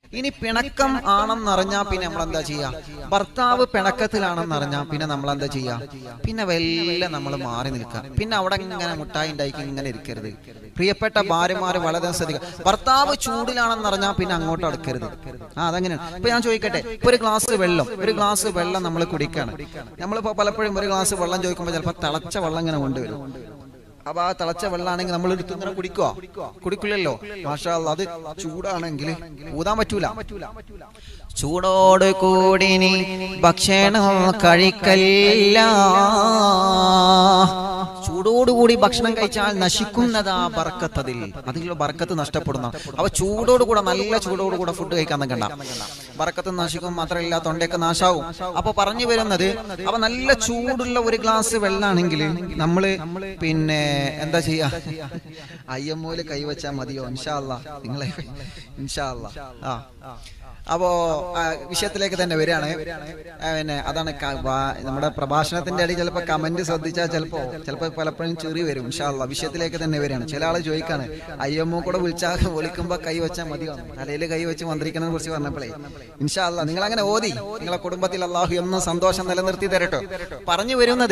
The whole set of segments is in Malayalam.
ഇനി പിണക്കം ആണെന്നറിഞ്ഞാ പിന്നെ നമ്മൾ എന്താ ചെയ്യാ ഭർത്താവ് പിണക്കത്തിലാണെന്നറിഞ്ഞാ പിന്നെ നമ്മൾ എന്താ ചെയ്യാ പിന്നെ വല്ല നമ്മൾ മാറി നിൽക്കുക പിന്നെ അവിടെ ഇങ്ങനെ മുട്ടായി ഉണ്ടാക്കി ഇങ്ങനെ ഇരിക്കരുത് പ്രിയപ്പെട്ട ഭാര്യമാര് വളരെ ശ്രദ്ധിക്കുക ഭർത്താവ് ചൂടിലാണെന്നറിഞ്ഞാ പിന്നെ അങ്ങോട്ട് അടുക്കരുത് ആ അതങ്ങനെയാണ് ഇപ്പൊ ഞാൻ ചോദിക്കട്ടെ ഇപ്പൊ ഒരു ഗ്ലാസ് വെള്ളം ഒരു ഗ്ലാസ് വെള്ളം നമ്മൾ കുടിക്കാണ് നമ്മളിപ്പോ പലപ്പോഴും ഒരു ഗ്ലാസ് വെള്ളം ചോദിക്കുമ്പോൾ ചിലപ്പോൾ തിളച്ച വെള്ളം ഇങ്ങനെ കൊണ്ടുവരും അപ്പൊ ആ തിളച്ച വെള്ളമാണെങ്കിൽ നമ്മൾ എടുത്ത് ഇങ്ങനെ കുടിക്കുവോ കുടിക്കില്ലല്ലോ മാഷാ അല്ലാ, അത് ചൂടാണെങ്കിൽ ഊതാൻ പറ്റൂല ചൂടോട് കൂടി നീ ഭക്ഷണം കഴിക്കല്ല ചൂടോടുകൂടി ഭക്ഷണം കഴിച്ചാൽ നശിക്കുന്നതാ ബർക്കത്തതിൽ അതിലുള്ള ബർക്കത്ത് നഷ്ടപ്പെടുന്ന അവ ചൂടോടുകൂടെ നല്ല ചൂടോടുകൂടെ ഫുഡ് കഴിക്കാൻ നിൽക്കണ്ട ബർക്കത്ത് നശിക്കും മാത്രമല്ല തൊണ്ടയൊക്കെ നാശാവും അപ്പൊ പറഞ്ഞു വരുന്നത് അവ നല്ല ചൂടുള്ള ഒരു ഗ്ലാസ് വെള്ളാണെങ്കിൽ നമ്മള് പിന്നെ എന്താ ചെയ്യാ അയ്യമ്മൂല് കൈവച്ചാ മതിയോ ഇൻഷാ അല്ലാ നിങ്ങളെ ഇൻഷാ അല്ലാ ആ അപ്പോ ആ, വിഷയത്തിലേക്ക് തന്നെ വരികയാണ് ആ, പിന്നെ അതാണ് ക- വാ- നമ്മുടെ പ്രഭാഷണത്തിന്റെ അടി ചിലപ്പോൾ കമന്റ് ശ്രദ്ധിച്ചാൽ ചിലപ്പോ ചിലപ്പോൾ പലപ്പോഴും ചെറി വരും ഇൻഷാല്ല വിഷയത്തിലേക്ക് തന്നെ വരികയാണ് ചില ആള് ചോദിക്കാണ് അയ്യമ്മ കൂടെ വിളിച്ചാൽ വിളിക്കുമ്പോ കൈ വെച്ചാൽ മതിയോ തലയിൽ കൈ വെച്ച് മന്ത്രിക്കണതിനെ കുറിച്ച് പറഞ്ഞപ്പോഴേ ഇൻഷാല്ല നിങ്ങൾ അങ്ങനെ ഓതി നിങ്ങളെ കുടുംബത്തിൽ അള്ളാഹു എന്നും സന്തോഷം നിലനിർത്തി തരട്ടോ പറഞ്ഞു വരുന്നത്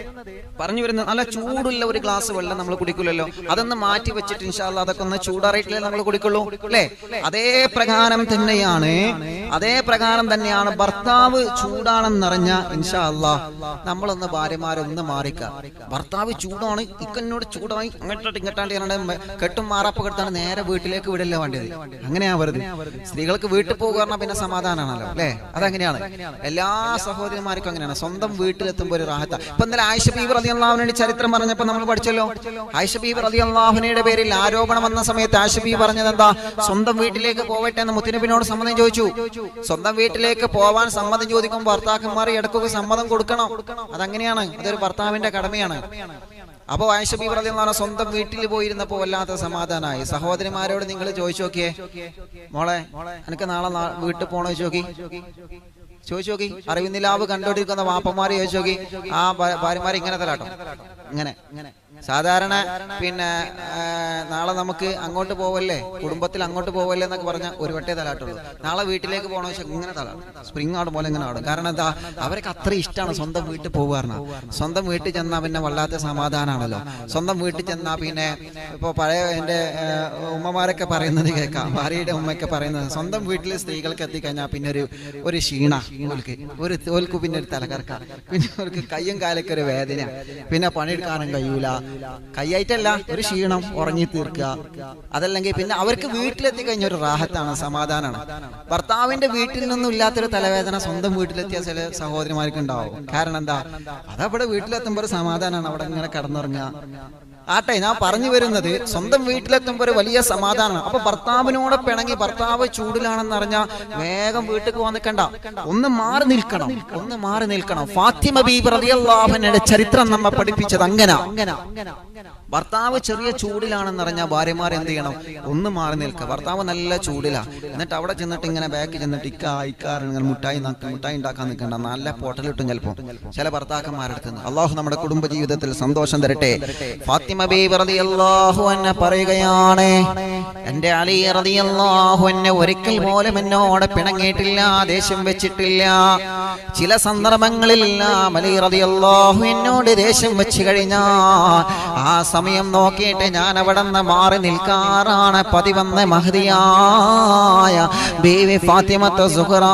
പറഞ്ഞു വരുന്നത് നല്ല ചൂടുള്ള ഒരു ഗ്ലാസ് വെള്ളം നമ്മൾ കുടിക്കില്ലല്ലോ അതൊന്ന് മാറ്റി വെച്ചിട്ട് ഇൻഷാല്ല അതൊക്കെ ഒന്ന് ചൂടാറിയിട്ടില്ലേ നമ്മൾ കുടിക്കുള്ളൂ അല്ലേ അതേ പ്രകാരം തന്നെയാണ് അതേ പ്രകാരം തന്നെയാണ് ഭർത്താവ് ചൂടാണെന്നറിഞ്ഞ ഇൻഷാ അല്ലാ നമ്മളൊന്ന് ഭാര്യമാരൊന്ന് മാറിക്ക ഭർത്താവ് ചൂടാണ് ഇക്കന്നോട് ചൂടായി അങ്ങോട്ടോട്ട് ഇങ്ങോട്ടാണ്ട് പറഞ്ഞാണ്ട് കെട്ടും മാറാപ്പ് കെട്ടാണ് നേരെ വീട്ടിലേക്ക് വിടല്ലേ വേണ്ടത് അങ്ങനെയാ വെറുതെ സ്ത്രീകൾക്ക് വീട്ടിൽ പോകുക പറഞ്ഞാൽ പിന്നെ സമാധാനമാണല്ലോ അല്ലേ അതങ്ങനെയാണ് എല്ലാ സഹോദരിമാർക്കും അങ്ങനെയാണ് സ്വന്തം വീട്ടിലെത്തുമ്പോൾ ഒരു റാഹത്ത ഇപ്പൊ ഇന്നലെ ആയിഷ ബീബ് റതി അള്ളാഹുവിന്റെ ചരിത്രം പറഞ്ഞപ്പോൾ നമ്മൾ പഠിച്ചല്ലോ ആയിഷ ബീബ് റതി അള്ളാഹുനയുടെ പേരിൽ ആരോപണം വന്ന സമയത്ത് ആയിഷ ബീബ് പറഞ്ഞത് എന്താ സ്വന്തം വീട്ടിലേക്ക് പോവട്ടെ എന്ന് മുത്തുനബിനോട് സമ്മതം ചോദിച്ചു സ്വന്തം വീട്ടിലേക്ക് പോവാൻ സമ്മതം ചോദിക്കുമ്പോൾ ഭർത്താക്കന്മാർ ഇടക്കൊക്കെ സമ്മതം കൊടുക്കണം അതങ്ങനെയാണ് അതൊരു ഭർത്താവിന്റെ കടമയാണ് അപ്പൊ ആയിഷ ബീബ് റതി അള്ളാഹു സ്വന്തം വീട്ടിൽ പോയിരുന്നപ്പോ വല്ലാത്ത സമാധാനമായി സഹോദരിമാരോട് നിങ്ങൾ ചോദിച്ചു നോക്കിയേ മോളെ എനിക്ക് നാളെ നാ- വീട്ടിൽ പോണോ ചോദിച്ചു നോക്കി ചോദിച്ചു നോക്കി അറിവിന്നിലാവ് കണ്ടോണ്ടിരിക്കുന്ന വാപ്പന്മാരെ ചോദിച്ചു നോക്കി ആ ഭാ- ഭാര്യമാര് ഇങ്ങനെ തലാട്ടോ ഇങ്ങനെ സാധാരണ പിന്നെ ആ, നാളെ നമുക്ക് അങ്ങോട്ട് പോവല്ലേ കുടുംബത്തിൽ അങ്ങോട്ട് പോവല്ലേ എന്നൊക്കെ പറഞ്ഞാൽ ഒരു വട്ടേ തലാട്ടുള്ളൂ നാളെ വീട്ടിലേക്ക് പോകണമെന്ന് വെച്ചാൽ ഇങ്ങനെ തലാട്ടും സ്പ്രിങ് ആടും പോലെ ഇങ്ങനെ ആടും കാരണം എന്താ അവർക്ക് അത്ര ഇഷ്ടമാണ് സ്വന്തം വീട്ടിൽ പോകാറുണ്ട് സ്വന്തം വീട്ടിൽ ചെന്നാൽ പിന്നെ വല്ലാത്ത സമാധാനമാണല്ലോ സ്വന്തം വീട്ടിൽ ചെന്നാൽ പിന്നെ ഇപ്പോൾ പഴയ എൻ്റെ ഉമ്മമാരൊക്കെ പറയുന്നത് കേൾക്കാം ഭാര്യയുടെ ഉമ്മയൊക്കെ പറയുന്നത് സ്വന്തം വീട്ടിൽ സ്ത്രീകൾക്ക് എത്തിക്കഴിഞ്ഞാൽ പിന്നെ ഒരു ഒരു ക്ഷീണ ഓൽക്ക് ഒരു ഓൽക്ക് പിന്നെ ഒരു തലകർക്ക പിന്നെ ഓൽക്ക് കയ്യും കാലൊക്കെ ഒരു വേദന പിന്നെ പണിയെടുക്കാനും കഴിയൂല കൈയായിട്ടല്ല ഒരു ക്ഷീണം ഉറങ്ങി തീർക്കുക അതല്ലെങ്കിൽ പിന്നെ അവർക്ക് വീട്ടിലെത്തി കഴിഞ്ഞ ഒരു റാഹത്താണ് സമാധാനമാണ് ഭർത്താവിന്റെ വീട്ടിൽ നിന്നും ഇല്ലാത്തൊരു തലവേദന സ്വന്തം വീട്ടിലെത്തിയ ചില സഹോദരിമാർക്ക് ഉണ്ടാവും കാരണം എന്താ അതവിടെ വീട്ടിലെത്തുമ്പോൾ ഒരു സമാധാനമാണ് അവിടെ ഇങ്ങനെ കിടന്നുറങ്ങുക ആട്ടെ ഞാൻ പറഞ്ഞു വരുന്നത് സ്വന്തം വീട്ടിലെത്തുമ്പോൾ ഒരു വലിയ സമാധാനമാണ് അപ്പൊ ഭർത്താവിനോട് പിണങ്ങി ഭർത്താവ് ചൂടിലാണെന്ന് അറിഞ്ഞാൽ വേഗം വീട്ടിൽ പോകാൻ നിൽക്കണ്ട ഒന്ന് മാറി നിൽക്കണം ഒന്ന് മാറി നിൽക്കണം ഫാത്തിമ ബീബ് റളിയല്ലാഹുവിന്റെ ചരിത്രം നമ്മെ പഠിപ്പിച്ചത് അങ്ങനെ ഭർത്താവ് ചെറിയ ചൂടിലാണെന്ന് അറിഞ്ഞാൽ ഭാര്യമാർ എന്ത് ചെയ്യണം ഒന്ന് മാറി നിൽക്കുക ഭർത്താവ് നല്ല ചൂടിലാ എന്നിട്ട് അവിടെ ചെന്നിട്ട് ഇങ്ങനെ ബാക്ക് ചെന്നിട്ട് ഇക്ക ഇക്കാർ ഇങ്ങനെ മുട്ടായി നാക്ക- മുട്ടായി ഉണ്ടാക്കാൻ നിൽക്കണ്ട നല്ല പൊട്ടലിട്ടും ചിലപ്പോൾ ചില ഭർത്താക്കന്മാരെടുത്ത് അള്ളാഹു നമ്മുടെ കുടുംബ ജീവിതത്തിൽ സന്തോഷം തരട്ടെ ഫാത്തിമ ബീബി റളിയല്ലാഹു അൻഹ പറയുകയാണ് എന്റെ അലി റളിയല്ലാഹു അൻഹ ഒരിക്കൽ പോലും എന്നോട് പിണങ്ങിയിട്ടില്ല ദേഷ്യം വെച്ചിട്ടില്ല ചില സന്ദർഭങ്ങളിൽ അലി റളിയല്ലാഹു എന്നോട് ദേഷ്യം വെച്ച് കഴിഞ്ഞാൽ ആ സമയം നോക്കിയിട്ട് ഞാൻ അവിടെ നിന്ന് മാറി നിൽക്കാറാണ് പതിവന്ന് മഹതിയായ ബീവി ഫാത്തിമത്ത് സുഹ്റാ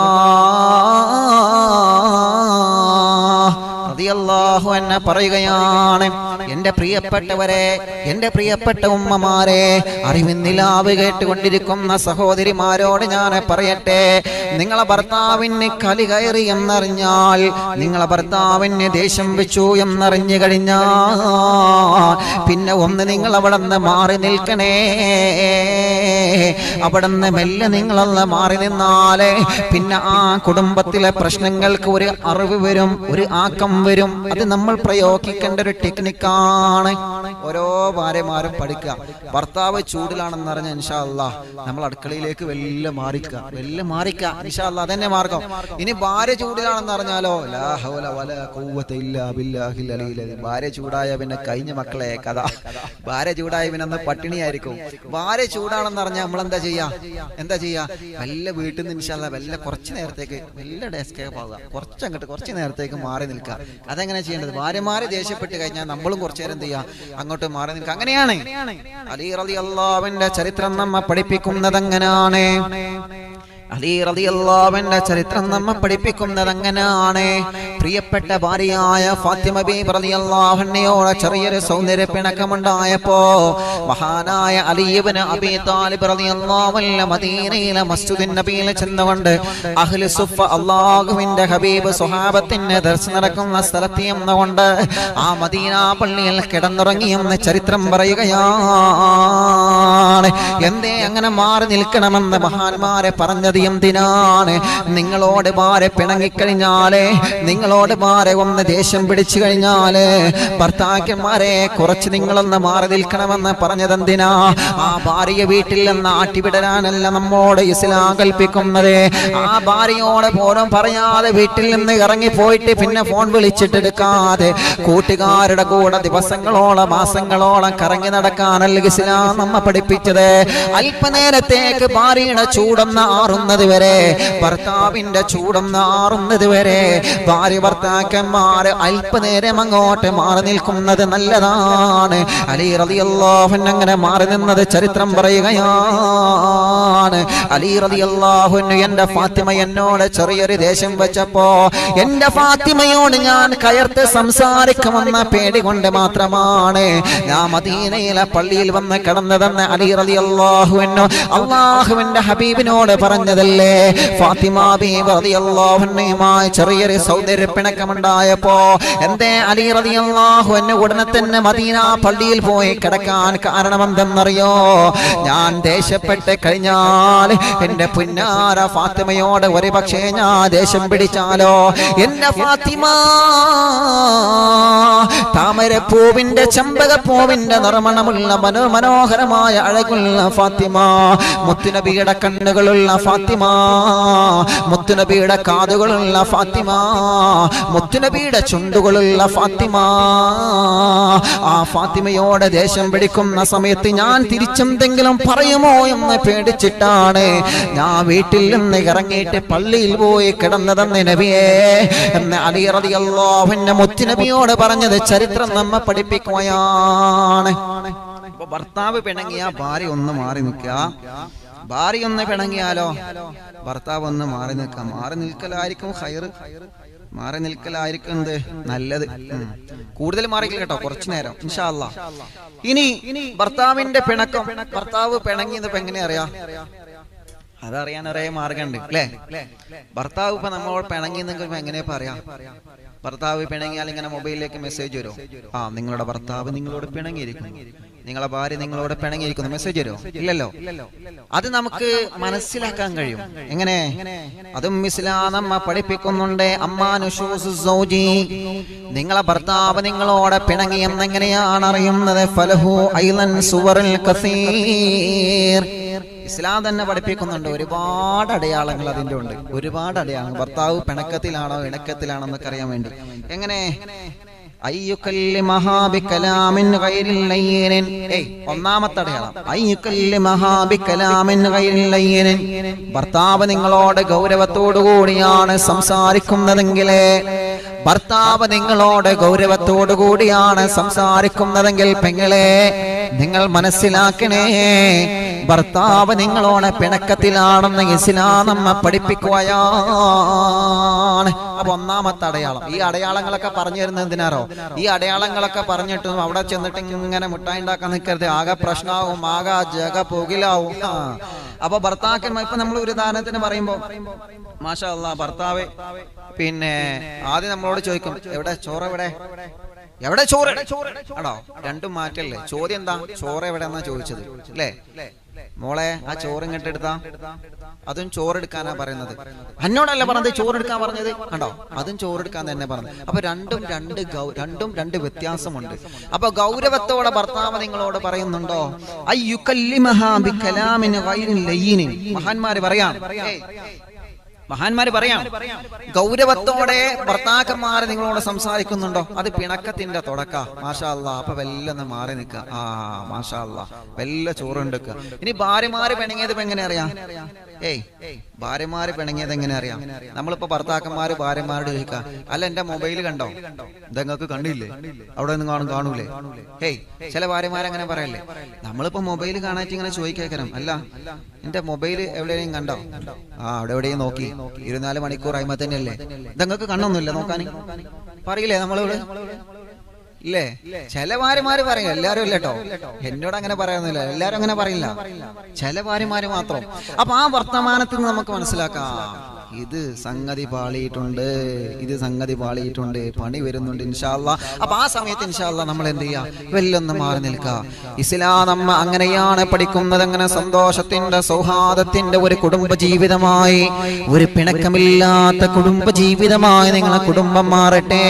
റളിയല്ലാഹു അൻഹ പറയുകയാണ് എന്റെ പ്രിയപ്പെട്ടവരെ എന്റെ പ്രിയപ്പെട്ട ഉമ്മമാരെ അറിവിന്നിലാവ് കേട്ടുകൊണ്ടിരിക്കുന്ന സഹോദരിമാരോട് ഞാൻ പറയട്ടെ നിങ്ങളെ ഭർത്താവിന് കലി കയറി എന്നറിഞ്ഞാൽ നിങ്ങളെ ഭർത്താവിന് ദേഷ്യം വെച്ചു എന്നറിഞ്ഞു കഴിഞ്ഞാൽ പിന്നെ ഒന്ന് നിങ്ങൾ അവിടെ നിന്ന് മാറി നിൽക്കണേ അവിടെ നിന്ന് മെല്ലെ നിങ്ങളൊന്ന് മാറി നിന്നാലേ പിന്നെ ആ കുടുംബത്തിലെ പ്രശ്നങ്ങൾക്ക് ഒരു അറിവ് വരും ഒരു ആക്കം വരും അത് നമ്മൾ പ്രയോഗിക്കേണ്ട ഒരു ടെക്നിക്കാണ് ഓരോ ഭാര്യമാരും പഠിക്കുക ഭർത്താവ് ചൂടിലാണെന്ന് പറഞ്ഞ ഇൻഷാ അല്ലാ നമ്മൾ അടുക്കളയിലേക്ക് വെല്ല മാറിക്കുക വെല്ല മാറിക്കുക ഇൻഷാ അല്ലാ അതന്നെ മാർഗം ഇനി ഭാര്യ ചൂടിലാണെന്ന് പറഞ്ഞാലോ ലാ ഹൗല വലാ ഖുവ്വത ഇല്ലാ ബില്ലാഹിൽ അലിയിൽ അലീം. ഭാര്യ ചൂടായ പിന്നെ കഴിഞ്ഞ മക്കളെ കഥ ഭാര്യ ചൂടായ പിന്നെ അന്ന് പട്ടിണിയായിരിക്കും ഭാര്യ ചൂടാണെന്ന് പറഞ്ഞാൽ നമ്മൾ എന്താ ചെയ്യാ എന്താ ചെയ്യാ വല്ല വീട്ടിൽ നിന്ന് ഇൻഷാല്ല വല്ല കുറച്ച് നേരത്തേക്ക് വല്ല ഡെസ്കേപ്പ് ആവുക കുറച്ച് അങ്ങോട്ട് കുറച്ച് നേരത്തേക്ക് മാറി നിൽക്കുക അതെങ്ങനെ ചെയ്യേണ്ടത് ഭാര്യമാരെ ദേഷ്യപ്പെട്ട് കഴിഞ്ഞാൽ നമ്മളും കുറച്ചു നേരം എന്ത് ചെയ്യുക അങ്ങോട്ട് മാറി നിൽക്കുക അങ്ങനെയാണ് അലി റതി അള്ളാവിന്റെ ചരിത്രം നമ്മ പഠിപ്പിക്കുന്നത് അങ്ങനെയാണ് അലി റളിയല്ലാഹുവിന്റെ ചരിത്രം നമ്മെ പഠിപ്പിക്കുന്നത് അങ്ങനെയാണ് പ്രിയപ്പെട്ട ഭാര്യയായ ഫാത്തിമ ബീബി റളിയല്ലാഹുവിനോട് ചെറിയൊരു സൗന്ദര്യ പിണക്കമുണ്ടായപ്പോ മഹാനായ അലിയിബ്നു അബീ താലിബ് റളിയല്ലാഹു അൻഹു മദീനയിലെ മസ്ജിദുൻ നബിയിൽ ചെന്നുകൊണ്ട് അഹ്ലു സുഫ അല്ലാഹുവിന്റെ ഹബീബ് സ്വഹാബത്തിന്റെ ദർശനം നടക്കുന്ന സ്ഥലത്ത് ചെന്നുകൊണ്ട് ആ മദീന പള്ളിയിൽ കിടന്നുറങ്ങിയെന്ന് ചരിത്രം പറയുകയാണ് എന്തേ അങ്ങനെ മാറി നിൽക്കണമെന്ന് മഹാന്മാരെ പറഞ്ഞത് എന്തിനാണ് നിങ്ങളോട് മാരെ പിണങ്ങിക്കഴിഞ്ഞാല് നിങ്ങളോട് മാരെ ഒന്ന് ദേഷ്യം പിടിച്ചു കഴിഞ്ഞാല് ഭർത്താക്കന്മാരെ കുറച്ച് നിങ്ങളൊന്ന് മാറി നിൽക്കണമെന്ന് പറഞ്ഞത് എന്തിനാ ആ ഭാര്യ വീട്ടിൽ നിന്ന് ആട്ടിവിടരാനല്ല നമ്മോട് ഇസ്ലാം കൽപ്പിക്കുന്നത് ആ ഭാര്യയോട് പോലും പറയാതെ വീട്ടിൽ നിന്ന് ഇറങ്ങി പോയിട്ട് പിന്നെ ഫോൺ വിളിച്ചിട്ടെടുക്കാതെ കൂട്ടുകാരുടെ കൂടെ ദിവസങ്ങളോളം മാസങ്ങളോളം കറങ്ങി നടക്കാനല്ല ഇസ്ലാം നമ്മ പഠിപ്പിച്ചത് അല്പനേരത്തേക്ക് ഭാര്യയുടെ ചൂടൊന്ന് ആറുന്നത് വരെ ഭർത്താവിന്റെ ചൂടൊന്ന് ആറുന്നത് വരെ ഭാര്യ ഭർത്താക്കന്മാര് അല്പനേരം അങ്ങോട്ട് മാറി നിൽക്കുന്നത് നല്ലതാണ് അലി റളിയല്ലാഹു അൻഹു അങ്ങനെ മാറി നിന്നത് ചരിത്രം പറയുകയാണ് അലി റളിയല്ലാഹു അൻഹു എന്റെ ഫാത്തിമ എന്നോട് ചെറിയൊരു ദേഷ്യം വെച്ചപ്പോ എന്റെ ഫാത്തിമയോട് ഞാൻ കയർത്ത് സംസാരിക്കുമെന്ന പേടി കൊണ്ട് മാത്രമാണ് ഞാൻ മദീനയിലെ പള്ളിയിൽ വന്ന് കിടന്നതെന്ന് അലി റളിയല്ലാഹു അൻഹു അള്ളാഹുവിന്റെ ഹബീബിനോട് പറഞ്ഞതല്ലേ ഫാത്തിമ ബീബി റളിയല്ലാഹു അൻഹയുമായി ചെറിയൊരു സൗന്ദര്യ പിണക്കമുണ്ടായപ്പോ എന്തേ അലി റളിയല്ലാഹു അൻഹു ഉടനെ തന്നെ മദീന പള്ളിയിൽ പോയി കിടക്കാൻ കാരണം എന്തെന്നറിയോ ഞാൻ ദേഷ്യപ്പെട്ട് കഴിഞ്ഞാൽ എന്റെ പുന്നാര ഫാത്തിമയോട് ഒരു പക്ഷേ ഞാൻ ദേഷ്യം പിടിച്ചാലോ എന്റെ ഫാത്തിമ താമരപ്പൂവിന്റെ ചെമ്പകപ്പൂവിന്റെ നിർമ്മണമുള്ള മനോ മനോഹരമായ അഴകുള്ള ഫാത്തിമ മുത്തുനബിയുടെ കണ്ണുകളുള്ള ഫാത്തിമ മുത്തുനബിയുടെ കാതുകളുള്ള ഫാത്തിമ മുത്തുനബിയുടെ ചുണ്ടുകളുള്ള ഫാത്തിമ ആ ഫാത്തിമയോട് ദേഷ്യം പിടിക്കുന്ന സമയത്ത് ഞാൻ തിരിച്ചെന്തെങ്കിലും പറയുമോ എന്ന് പേടിച്ചിട്ടാണ് ഞാൻ വീട്ടിൽ നിന്ന് ഇറങ്ങിയിട്ട് പള്ളിയിൽ പോയി കിടന്നതെന്ന് നബിയേ എന്ന് അലി റളിയല്ലാഹുവിന്റെ മുത്തുനബിയോട് പറഞ്ഞത് ചരിത്രം നമ്മെ പഠിപ്പിക്കുകയാണ് അപ്പൊ ഭർത്താവ് പിണങ്ങിയ ഭാര്യ ഒന്ന് മാറി നിൽക്കുക ഭാര്യ ഒന്ന് പിണങ്ങിയാലോ ഭർത്താവ് ഒന്ന് മാറി നിൽക്കാം മാറി നിൽക്കലായിരിക്കും ഹൈറ് മാറി നിൽക്കലായിരിക്കും എന്ത് നല്ലത് ഉം. കൂടുതൽ മാറിക്കില്ല കേട്ടോ കുറച്ചു നേരം ഇൻഷാ അല്ലാ ഇനി ഭർത്താവിന്റെ പിണക്കം ഭർത്താവ് പിണങ്ങിയത് ഇപ്പൊ എങ്ങനെ അറിയാം അതറിയാൻ ഒരേ മാർഗമുണ്ട് അല്ലേ ഭർത്താവ് ഇപ്പൊ നമ്മളോട് പിണങ്ങി നിങ്ങൾക്ക് എങ്ങനെയാ പറയാ ഭർത്താവ് പിണങ്ങിയാൽ ഇങ്ങനെ മൊബൈലിലേക്ക് മെസ്സേജ് വരുമോ ആ നിങ്ങളുടെ ഭർത്താവ് നിങ്ങളോട് പിണങ്ങിയിരിക്കുന്നു നിങ്ങളെ ഭാര്യ നിങ്ങളോട് പിണങ്ങിയിരിക്കുന്നു മെസ്സേജ് വരുമോ ഇല്ലല്ലോ അത് നമുക്ക് മനസ്സിലാക്കാൻ കഴിയും എങ്ങനെ അതും ഇസ്ലാം നമ്മ പഠിപ്പിക്കുന്നുണ്ട് അമ്മാനുഷൂസ് സൗജി നിങ്ങളെ ഭർത്താവ് നിങ്ങളോട് പിണങ്ങി എന്നെങ്ങനെയാണ് അറിയുന്നത് ഫലഹു ഐലൻ സുവറിൽ കസീർ ഇസ്ലാം തന്നെ പഠിപ്പിക്കുന്നുണ്ട് ഒരുപാട് അടയാളങ്ങൾ അതിന്റെ ഉണ്ട് ഒരുപാട് അടയാളങ്ങൾ ഭർത്താവ് പിണക്കത്തിലാണോ ഇണക്കത്തിലാണോ എന്നൊക്കെ അറിയാൻ വേണ്ടി എങ്ങനെ അയ്യുക്കല്ലിമഹാ ബികലാമിൻ ഗൈരിൽ ലയ്യിനിൻ. ഏയ്, ഒന്നാമത്തെ അടയാളം അയ്യുക്കല്ലിമഹാ ബികലാമിൻ ഗൈരിൽ ലയ്യിനിൻ. ഭർത്താവ് നിങ്ങളോട് ഗൗരവത്തോടു കൂടിയാണ് സംസാരിക്കുന്നതെങ്കിലേ ഭർത്താവ് നിങ്ങളോട് ഗൗരവത്തോടു കൂടിയാണ് സംസാരിക്കുന്നതെങ്കിൽ പെങ്ങളെ നിങ്ങൾ മനസ്സിലാക്കണേ ഭർത്താവ് നിങ്ങളോട് പിണക്കത്തിലാണെന്ന് ഇസ്ലാം നമ്മെ പഠിപ്പിക്കുകയാണ് അപ്പൊ ഒന്നാമത്തെ അടയാളം ഈ അടയാളങ്ങളൊക്കെ പറഞ്ഞു തരുന്നത് എന്തിനാറോ ഈ അടയാളങ്ങളൊക്കെ പറഞ്ഞിട്ടും അവിടെ ചെന്നിട്ട് ഇങ്ങനെ മുട്ടായി ഉണ്ടാക്കാൻ നിൽക്കരുത് ആകെ പ്രശ്നമാവും ആകെ ജഗ പുകിലാവും ആ. അപ്പൊ ഭർത്താക്കന്മാർ ഇപ്പൊ നമ്മൾ ഒരു ഉദാഹരണത്തിന് പറയുമ്പോ മാഷാ അല്ലാ ഭർത്താവ് പിന്നെ ആദ്യം നമ്മളോട് ചോദിക്കും എവിടെ ചോറ് എവിടെ എവിടെ ചോറ് ആണോ രണ്ടും മാറ്റല്ലേ ചോദ്യം എന്താ ചോറ് എവിടെ എന്നാ ചോദിച്ചത് അല്ലേ മോളെ ആ ചോറ് ഇങ്ങോട്ട് എടുത്താ അതും ചോറെടുക്കാനാ പറയുന്നത് എന്നോടല്ല പറഞ്ഞത് ചോറെടുക്കാൻ പറഞ്ഞത് കണ്ടോ അതും ചോറെടുക്കാൻ തന്നെ പറഞ്ഞത് അപ്പൊ രണ്ടും രണ്ട് ഗൗ രണ്ടും രണ്ട് വ്യത്യാസമുണ്ട് അപ്പൊ ഗൗരവത്തോടെ ഭർത്താവ് നിങ്ങളോട് പറയുന്നുണ്ടോ അയ്യുക്കല്ലിമഹാ ബികലാമിൻ ഗൈരിൻ ലയ്യിനിൻ. മഹാന്മാര് പറയാം ഏയ്, മഹാന്മാര് പറയാം ഗൗരവത്തോടെ ഭർത്താക്കന്മാര് നിങ്ങളോട് സംസാരിക്കുന്നുണ്ടോ അത് പിണക്കത്തിന്റെ തുടക്ക മാഷാ അല്ലാ അപ്പൊ വെല്ലൊന്ന് മാറി നിൽക്കുക ആ മാഷാ അല്ലാ വെല്ല ചോറുണ്ടെക്കുക ഇനി ഭാര്യമാര് പിണങ്ങിയത് ഇപ്പൊ എങ്ങനെ അറിയാം ഏയ് ഭാര്യമാര് പിണങ്ങിയത് എങ്ങനെ അറിയാം നമ്മളിപ്പോ ഭർത്താക്കന്മാര് ഭാര്യമാരോട് ചോദിക്കുക അല്ല എന്റെ മൊബൈൽ കണ്ടോ ഇതങ്ങൾക്ക് കണ്ടില്ലേ അവിടെ നിന്ന് കാണും കാണൂലേ ഹേയ് ചില ഭാര്യമാര് അങ്ങനെ പറയല്ലേ നമ്മളിപ്പോ മൊബൈൽ കാണാറ്റ് ഇങ്ങനെ ചോദിക്കേക്കരം അല്ല എന്റെ മൊബൈൽ എവിടെയും കണ്ടോ ആ അവിടെ എവിടെയും നോക്കി ഇരുപത്തിനാല് മണിക്കൂർ ആയ്മ തന്നെയല്ലേ ഇതങ്ങൾക്ക് കണ്ണൊന്നുമില്ല നോക്കാൻ പറയില്ലേ നമ്മളിവിടെ ഇല്ലേ ചില ഭാര്യമാര് പറയും എല്ലാരും ഇല്ല കേട്ടോ എന്നോട് അങ്ങനെ പറയുന്നില്ല എല്ലാരും അങ്ങനെ പറയില്ല ചില ഭാര്യമാര് മാത്രം അപ്പൊ ആ വർത്തമാനത്തിൽ നിന്ന് നമുക്ക് മനസ്സിലാക്കാം ഇത് സംഗതി പാളിയിട്ടുണ്ട് ഇത് സംഗതി പാളിയിട്ടുണ്ട് പണി വരുന്നുണ്ട് ഇൻഷാല്ല അപ്പൊ ആ സമയത്ത് ഇൻഷാല്ല നമ്മൾ എന്ത് ചെയ്യാ വെല്ലൊന്ന് മാറി നിൽക്കുക ഇസ്ലാം നമ്മ അങ്ങനെയാണ് പഠിക്കുന്നത് അങ്ങനെ സന്തോഷത്തിന്റെ സൗഹാർദ്ദത്തിന്റെ ഒരു കുടുംബ ജീവിതമായി ഒരു പിണക്കമില്ലാത്ത കുടുംബ ജീവിതമായി നിങ്ങളെ കുടുംബം മാറട്ടെ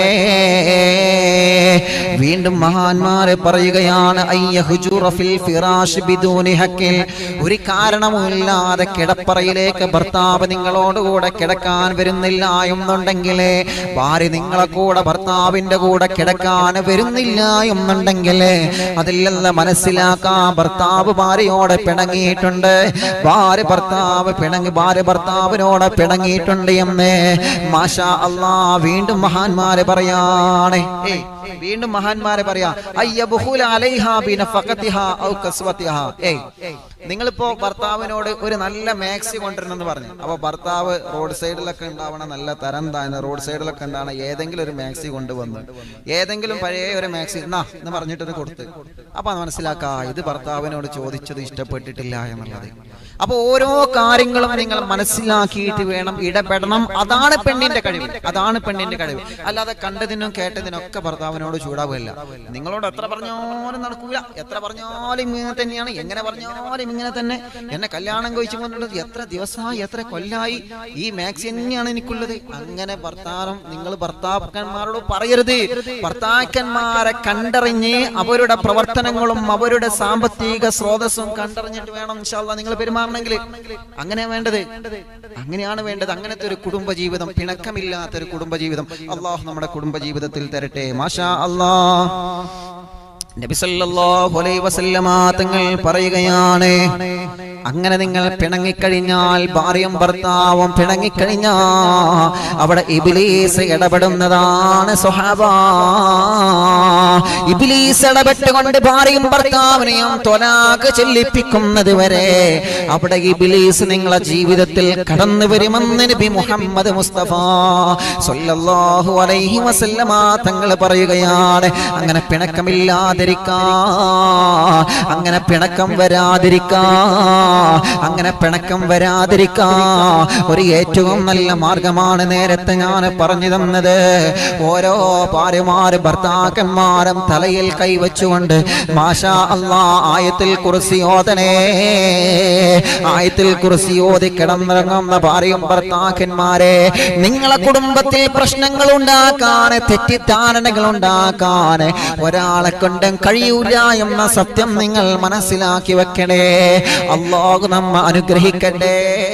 വീണ്ടും മഹാന്മാരെ പറയുകയാണ് അയ്യഹുജുറ ഫിൽ ഫിറാശ് ബിദൂനി ഹക്കിൽ ഒരു കാരണവുമില്ലാതെ കിടപ്പറയിലേക്ക് ഭർത്താവ് നിങ്ങളോടുകൂടെ കിടക്കാൻ വരുന്നില്ല എന്നുണ്ടെങ്കിൽ ഭാര്യ നിങ്ങളെ കൂടെ ഭർത്താവിന്റെ കൂടെ കിടക്കാൻ വരുന്നില്ല എന്നുണ്ടെങ്കിൽ അതില്ലെന്ന് മനസ്സിലാക്കാൻ ഭർത്താവ് ഭാര്യയോട് പിണങ്ങിയിട്ടുണ്ട് ഭാര്യ ഭർത്താവ് പിണങ്ങി ഭാര്യ ഭർത്താവിനോട് പിണങ്ങിയിട്ടുണ്ട് എന്ന് മാഷാ അല്ലാ വീണ്ടും മഹാന്മാര് പറയാണ് ഏയ്, വീണ്ടും മഹാന്മാരെ പറയാ അയ്യ ബുഹുല അലൈഹാ ബിനഫഖതിഹാ ഔ കസ്വതിഹാ ഏയ് നിങ്ങളിപ്പോ ഭർത്താവിനോട് ഒരു നല്ല മാക്സി കൊണ്ടുവരണമെന്ന് പറഞ്ഞു അപ്പൊ ഭർത്താവ് റോഡ് സൈഡിലൊക്കെ ഉണ്ടാവണ നല്ല തരം താഴ്ന്ന റോഡ് സൈഡിലൊക്കെ ഉണ്ടാവണ ഏതെങ്കിലും ഒരു മാക്സി കൊണ്ടുവന്ന് ഏതെങ്കിലും പഴയ ഒരു മാക്സി എന്നാ എന്ന് പറഞ്ഞിട്ട് ഇത് കൊടുത്ത് അപ്പൊ മനസ്സിലാക്കാ ഇത് ഭർത്താവിനോട് ചോദിച്ചത് ഇഷ്ടപ്പെട്ടിട്ടില്ല എന്നുള്ളത് അപ്പൊ ഓരോ കാര്യങ്ങളും നിങ്ങൾ മനസ്സിലാക്കിയിട്ട് വേണം ഇടപെടണം അതാണ് പെണ്ണിന്റെ കഴിവ് അതാണ് പെണ്ണിന്റെ കഴിവ് അല്ലാതെ കണ്ടതിനും കേട്ടതിനും ഒക്കെ ഭർത്താവിനോട് ചൂടാവില്ല നിങ്ങളോട് എത്ര പറഞ്ഞാലും നടക്കൂല എത്ര പറഞ്ഞാലും ഇങ്ങനെ തന്നെയാണ് എങ്ങനെ പറഞ്ഞാലും ഇങ്ങനെ തന്നെ എന്നെ കല്യാണം കഴിച്ചു കൊണ്ടുള്ളത് എത്ര ദിവസമായി എത്ര കൊല്ലായി ഈ മാക്സി തന്നെയാണ് എനിക്കുള്ളത് അങ്ങനെ ഭർത്താനം നിങ്ങൾ ഭർത്താക്കന്മാരോട് പറയരുത് ഭർത്താക്കന്മാരെ കണ്ടറിഞ്ഞ് അവരുടെ പ്രവർത്തനങ്ങളും അവരുടെ സാമ്പത്തിക സ്രോതസ്സും കണ്ടറിഞ്ഞിട്ട് വേണം ഇൻഷാല്ല നിങ്ങൾ പെരുമാറണമെങ്കിൽ അങ്ങനെ വേണ്ടത് അങ്ങനെയാണ് വേണ്ടത് അങ്ങനത്തെ ഒരു കുടുംബ ജീവിതം പിണക്കമില്ലാത്ത ഒരു കുടുംബ ജീവിതം അള്ളാഹു നമ്മുടെ കുടുംബ ജീവിതത്തിൽ തരട്ടെ മാഷാ അള്ളാഹ് നബി സല്ലല്ലാഹു അലൈഹി വസല്ലമ തങ്ങൾ പറയുകയാണ് അങ്ങനെ നിങ്ങൾ പിണങ്ങിക്കഴിഞ്ഞാൽ ഭാര്യയും ഭർത്താവും പിണങ്ങിക്കഴിഞ്ഞാ അവിടെ ഇബിലീസ് ഇടപെടുന്നതാണ് സ്വഹാബ ഇബിലീസ് ഇടപെട്ടുകൊണ്ട് ഭാര്യയും ഭർത്താവിനെയും തൊലാക്ക് ചെല്ലിപ്പിക്കുന്നത് വരെ അവിടെ ഇബിലീസ് നിങ്ങളെ ജീവിതത്തിൽ കടന്നു വരുമെന്ന് നബി മുഹമ്മദ് മുസ്തഫ സല്ലല്ലാഹു അലൈഹി വസല്ലമ തങ്ങൾ പറയുകയാണ് അങ്ങനെ പിണക്കമില്ലാതിരിക്കാ അങ്ങനെ പിണക്കം വരാതിരിക്കാ അങ്ങനെ പിണക്കം വരാതിരിക്കാ ഒരു ഏറ്റവും നല്ല മാർഗമാണ് നേരത്തെ ഞാൻ പറഞ്ഞു തന്നത് ഓരോ ഭാര്യമാരും ഭർത്താക്കന്മാരും തലയിൽ കൈവച്ചുകൊണ്ട് മാഷാ അള്ളാ ആയത്തിൽ കുറിച്ച് ഓതനേ ആയത്തിൽ കുറിച്ച് ഓതി കിടന്നിറങ്ങുന്ന ഭാര്യയും ഭർത്താക്കന്മാരെ നിങ്ങളെ കുടുംബത്തിൽ പ്രശ്നങ്ങൾ ഉണ്ടാക്കാൻ തെറ്റിദ്ധാരണകൾ ഉണ്ടാക്കാൻ ഒരാളെ കൊണ്ടും കഴിയൂല എന്ന സത്യം നിങ്ങൾ മനസ്സിലാക്കി വെക്കണേ അള്ളാഹു നമ്മ അനുഗ്രഹിക്കട്ടെ